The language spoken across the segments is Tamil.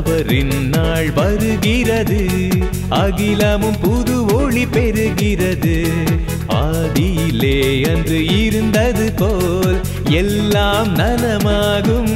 அவரின் நாள் வருகிறது அகிலமும் புது ஒளி பெறுகிறது ஆதியிலே அன்று இருந்தது போல் எல்லாம் நலமாகும்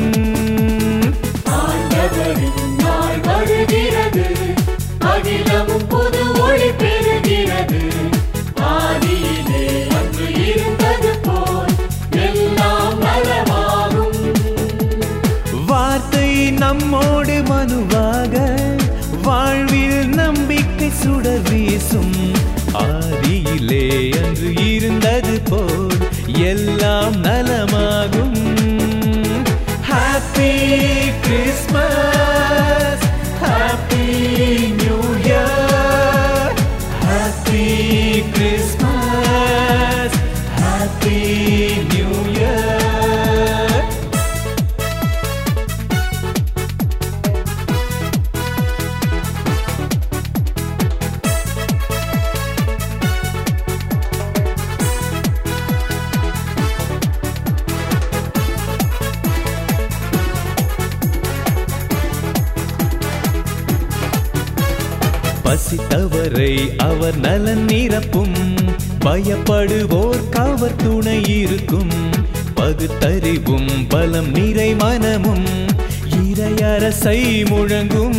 ஆண்டவரின் நாள் வருகிறது அகிலமும் புது ஒளி பெறுகிறது ஆதியிலே அன்று இருந்தது போல் எல்லாம் நலமாகும் வார்த்தை நம்மோடு மனுவாக வாழ்வில் நம்பிக்கை சுடர் வீசும் ஆதியிலே அன்று இருந்தது போல் எல்லாம் நலமாகும் happy Christmas happy new year happy Christmas happy new year பசித்தவரை அவர் நலன் நிரப்பும் பயப்படுவோர் கவர் துணை இருக்கும் பகுத்தறிவும் பலம் நிறை மனமும் இறையரசை முழங்கும்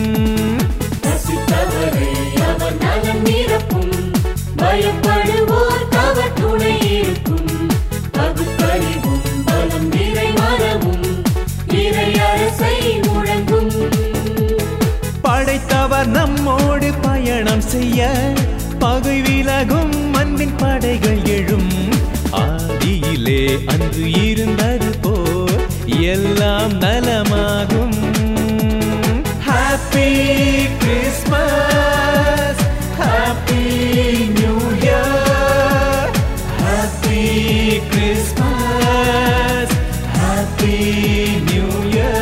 ரசித்தவரை அவர் நலம் நிரப்பும் பயப்படுவோர் அவர் துணை இருக்கும் பகுத்தறிவும் பலம் நிறை மனமும் இறை அரசை முழங்கும் படைத்தவர் நம்மோடு பயணம் செய்ய பகை விலகும் மண்ணின் படைகள் எழும் ஆதியிலே அன்று இருந்தது போல் எல்லாம் நலமாகும் happy Christmas happy new year happy Christmas happy new year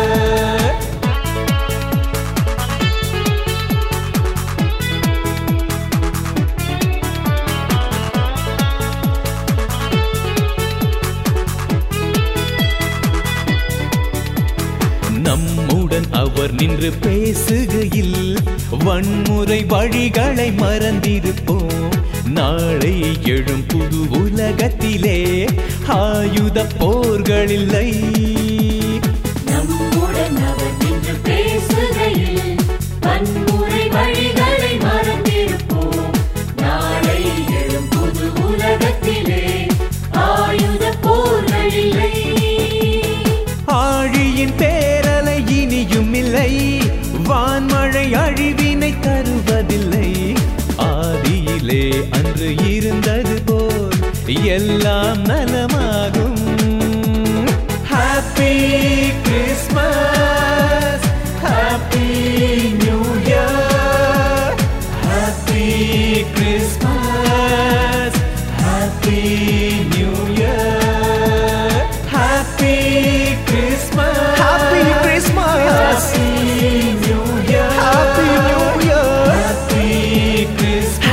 நம்முடன் அவர் நின்று பேசுகையில் வன்முறை வழிகளை மறந்திருப்போம் நாளை எழும் புது உலகத்திலே ஆயுத போர்கள் இல்லை நம்முடன் அவர் நின்று பேசுகையில் வன்முறை வழிகளை மறந்திருப்போம் நாளை எழும் புது உலகத்திலே ஆயுத போர்கள் இல்லை ஆழியின் பேரலை இனியும் இல்லை வான்மழை அழிவினை தருவதில்லை ஆதியிலே அன்று இருந்தது போல் எல்லாம் நலமாகும் happy Christmas happy new year happy Christmas happy new year happy Christmas happy Christmas happy new year happy new year happy Christmas